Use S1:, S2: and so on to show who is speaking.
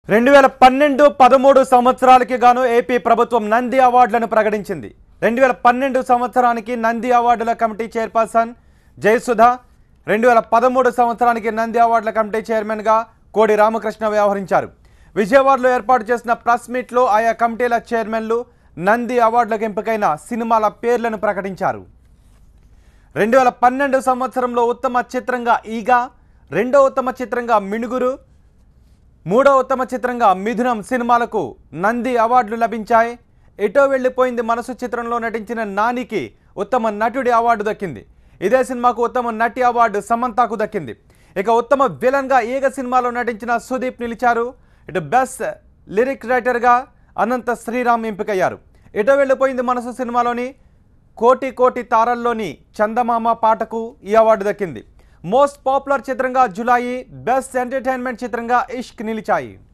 S1: రెండు వేల పన్నెండు పదమూడు సంవత్సరాలకి గాను ఏపీ ప్రభుత్వం నంది అవార్డులను ప్రకటించింది రెండు వేల పన్నెండు సంవత్సరానికి నంది అవార్డుల కమిటీ చైర్పర్సన్ జయసుధ రెండు వేల పదమూడు సంవత్సరానికి నంది అవార్డుల కమిటీ చైర్మన్గా కోడి రామకృష్ణ వ్యవహరించారు విజయవాడలో ఏర్పాటు చేసిన ప్రెస్ మీట్లో ఆయా కమిటీల చైర్మన్లు నంది అవార్డులకు ఎంపికైన సినిమాల పేర్లను ప్రకటించారు రెండు వేల పన్నెండు సంవత్సరంలో ఉత్తమ చిత్రంగా ఈగ రెండో ఉత్తమ చిత్రంగా మిణుగురు మూడో ఉత్తమ చిత్రంగా మిథునం సినిమాలకు నంది అవార్డులు లభించాయి ఎటో వెళ్ళిపోయింది మనసు చిత్రంలో నటించిన నానికి ఉత్తమ నటుడి అవార్డు దక్కింది ఇదే సినిమాకు ఉత్తమ నటి అవార్డు సమంతకు దక్కింది ఇక ఉత్తమ విలన్గా ఈగ సినిమాలో నటించిన సుదీప్ నిలిచారు ఇటు బెస్ట్ లిరిక్ రైటర్గా అనంత శ్రీరామ్ ఎంపికయ్యారు ఎటో వెళ్ళిపోయింది మనసు సినిమాలోని కోటి కోటి తారల్లోని చందమామ పాటకు ఈ అవార్డు దక్కింది మోస్ట్ పాపులర్ చిత్రంగా జులాయి బెస్ట్ ఎంటర్టైన్మెంట్ చిత్రంగా ఇష్క్ నిలిచాయి